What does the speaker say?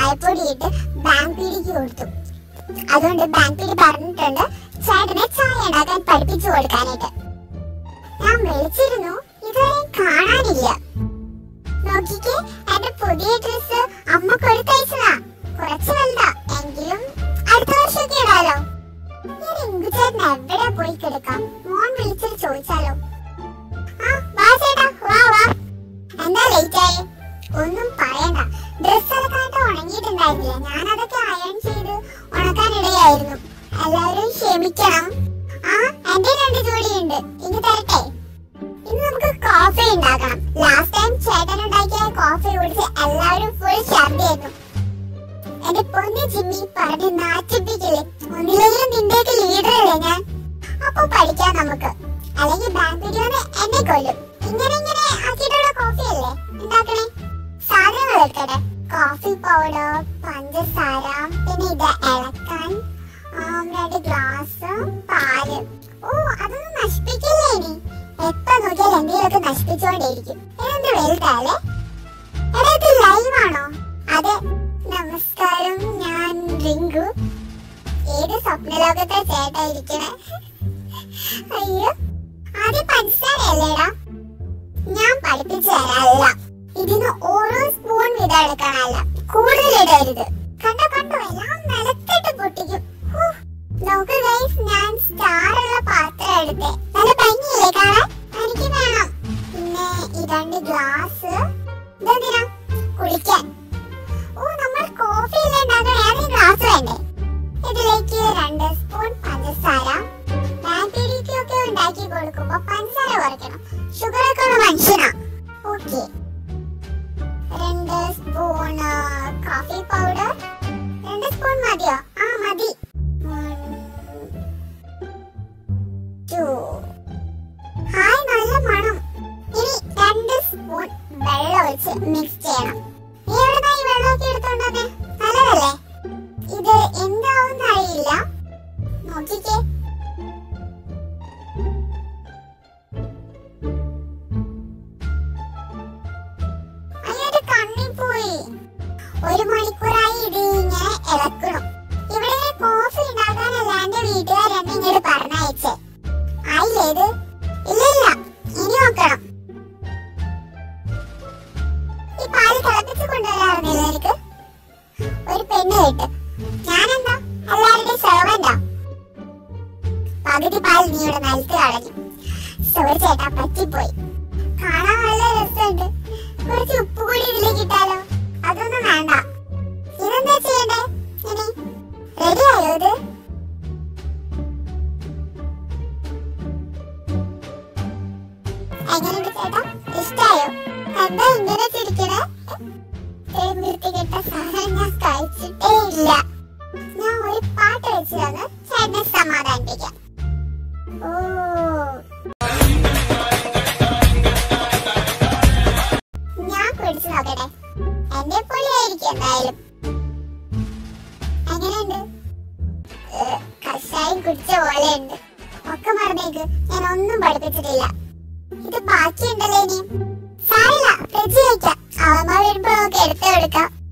ചായപ്പൊടി ഇട്ട് ബാങ്ക് പിടിക്ക് കൊടുത്തു അതുകൊണ്ട് ബാങ്ക് പിടി പറഞ്ഞിട്ടുണ്ട് ചേട്ടനെ ചായ ഉണ്ടാക്കാൻ പഠിപ്പിച്ചു കൊടുക്കാനായിട്ട് ഞാൻ വിളിച്ചിരുന്നു ഇതുവരെ കാണാനില്ല നോക്കിക്കേ എന്റെ പുതിയ ഡ്രസ് അമ്മ കൊടുത്തയച്ചതാ കുറച്ച് വലുതാ എങ്കിലും അടുത്ത വർഷമൊക്കെ ഇടാലോ ഞാൻ ഇങ്കുചേട്ടൻ എവിടെ പോയി കിടക്കാം മോൻ വിളിച്ചിട്ട് ചോദിച്ചാലോ ആ വാ ചേട്ടാ വാ വാ എന്താ ലേറ്റ് ആയി ഒന്നും പറയണ്ട ഡ്രസ് അലക്കാനായിട്ട് ഉണങ്ങിയിട്ടുണ്ടായിരുന്നില്ല ഞാൻ അതൊക്കെ അയൺ ചെയ്ത് ഉണക്കാനിടയായിരുന്നു എല്ലാവരും ക്ഷമിക്കണം ആ എന്റെ രണ്ട് ജോഡിയുണ്ട് ഇനി തരട്ടെ ഇന്ന് നമുക്ക് കോഫി ഉണ്ടാക്കണം ലാസ്റ്റ് ടൈം ചേട്ടൻ ഉണ്ടാക്കിയ കോഫി കുടിച്ച് എല്ലാവരും ഫുൾ ഛർദിയായിരുന്നു എന്റെ പൊന്നു ജിമ്മി പറഞ്ഞ് നാച്ചിപ്പിക്കില്ലേ ഒന്നിലെങ്കിലും നിന്റെയൊക്കെ ലീഡർ അല്ലേ ഞാൻ അപ്പൊ പഠിക്കാം നമുക്ക് അല്ലെങ്കിൽ ബാങ്കുരിയോന്ന് എന്നെ കൊല്ലും ഇങ്ങനെ ഇങ്ങനെ ആക്കിയിട്ടുള്ള കോഫി അല്ലേ ഉണ്ടാക്കണേ സാധനങ്ങൾ എടുക്കട്ടെ കോഫി പൗഡർ പഞ്ചസാര പിന്നെ ഇത് ഇളക്കാൻ ആം, രണ്ട് ഗ്ലാസ് പാല് ഓ അതൊന്നും നശിപ്പിക്കില്ലേ ഇനി എപ്പോ നോക്കിയാൽ എന്തെങ്കിലുമൊക്കെ നശിപ്പിച്ചുകൊണ്ടേയിരിക്കും ഇതെന്ത് വലുതല്ലേ എടാ ഇത് ലൈവ് ആണോ അതെ നമസ്കാരം ഞാൻ റിങ്കു ഏത് സ്വപ്നലോകത്തെ ചേട്ടായിരിക്കണേ അയ്യോ ആദ്യം പഞ്ചസാരല്ലേടാ ഞാൻ പഠിപ്പിച്ചു തരാല്ല ഇതിന് ഓരോ സ്പൂൺ വീതം എടുക്കണല്ല കൂടുതൽ ഇടരുത് കണ്ടോ കണ്ടോ എല്ലാം നിലത്തിട്ട് പൊട്ടിക്കും ഹൂ. നോക്ക് ഗൈസ് ഞാൻ സ്റ്റാർ ഉള്ള പാത്രം എടുത്തേ നല്ല ഭംഗിയില്ലേ കാണാൻ എനിക്ക് വേണം പിന്നെ ഈ രണ്ട് ഗ്ലാസ് ഇതെന്തിനാ കുടിക്കാൻ ഓ നമ്മൾ കോഫി അല്ലേ ഉണ്ടാക്കണേ അതിന് ഗ്ലാസ് വേണ്ടേ ഇതിലേക്ക് രണ്ട് സ്പൂൺ പഞ്ചസാര ബാക്ടീരിയക്കൊക്കെ ഉണ്ടാക്കി കൊടുക്കുമ്പോ പഞ്ചസാര കുറയ്ക്കണം ഷുഗർ ഒക്കെ ഉള്ള മനുഷ്യനാ ഓക്കെ രണ്ട് സ്പൂൺ കോഫി പൗഡർ രണ്ട് സ്പൂൺ മതിയോ ആ മതി ഹായ് നല്ല മണം ഇനി രണ്ട് സ്പൂൺ വെള്ളം ഒഴിച്ച് മിക്സ് ചെയ്യണം നീ എവിടുന്നാ ഈ വെള്ളമൊക്കെ എടുത്തോണ്ടേ നല്ലതല്ലേ ഇത് എന്താവും അറിയില്ല നോക്കിക്കേ അയ്യോ കണ്ണി പോയി ഒരു മണിക്കൂറായി ഇത് ഇങ്ങനെ ഇളക്കണം ഇവിടെ കോഫി ഉണ്ടാക്കാനല്ല എന്റെ വീട്ടുകാരെന്നെ ഇങ്ങോട്ട് പറഞ്ഞയച്ചേ ആയില്ലേ ഇത് ഇല്ല ഇല്ല ഇനി നോക്കണം ഈ പാല് തിളപ്പിച്ച് കൊണ്ടുവരാറുന്നില്ല എനിക്ക് ഒരു പെണ്ണ് കേട്ട് ഞാനെന്താ എല്ലാവരുടെയും സെർവന്റാ പകുതി പാൽ നീ ഇവിടെ നിലത്ത് കളഞ്ഞു സോറി ചേട്ടാ പറ്റിപ്പോയി കാണാൻ നല്ല രസമുണ്ട് കുറച്ച് ഉപ്പ് കൂടി ഇതിലേക്ക് ഇട്ടാലോ അതൊന്നും വേണ്ട ഇതെന്താ ചെയ്യണ്ടേ ഇനി റെഡി ആയോ ഇത് എങ്ങനെയുണ്ട് ചേട്ടാ ഇഷ്ടായോ എന്താ ഇങ്ങനെ ചിരിക്കണേ ഇത്രയും വൃത്തികെട്ട സാധനം ഞാൻ കഴിച്ചിട്ടേ ഇല്ല ഞാൻ ഒരു പാട്ട് വെച്ച് തന്ന് ചേട്ടനെ സമാധാനിപ്പിക്കാം ഓ ഞാൻ കുടിച്ചു നോക്കട്ടെ എന്നെ പോലെ ആയിരിക്കും എന്തായാലും എങ്ങനെയുണ്ട് ഏ, കഷായം കുടിച്ച പോലെയുണ്ട് ഒക്കെ മറന്നേക്ക് ഞാൻ ഒന്നും പഠിപ്പിച്ചിട്ടില്ല ഇത് ബാക്കിയുണ്ടല്ലോ ഇനിയും സാരില്ല ഫ്രിഡ്ജിൽ വെക്കാം അവന്മാർ വരുമ്പോ നമുക്ക് എടുത്തു കൊടുക്കാം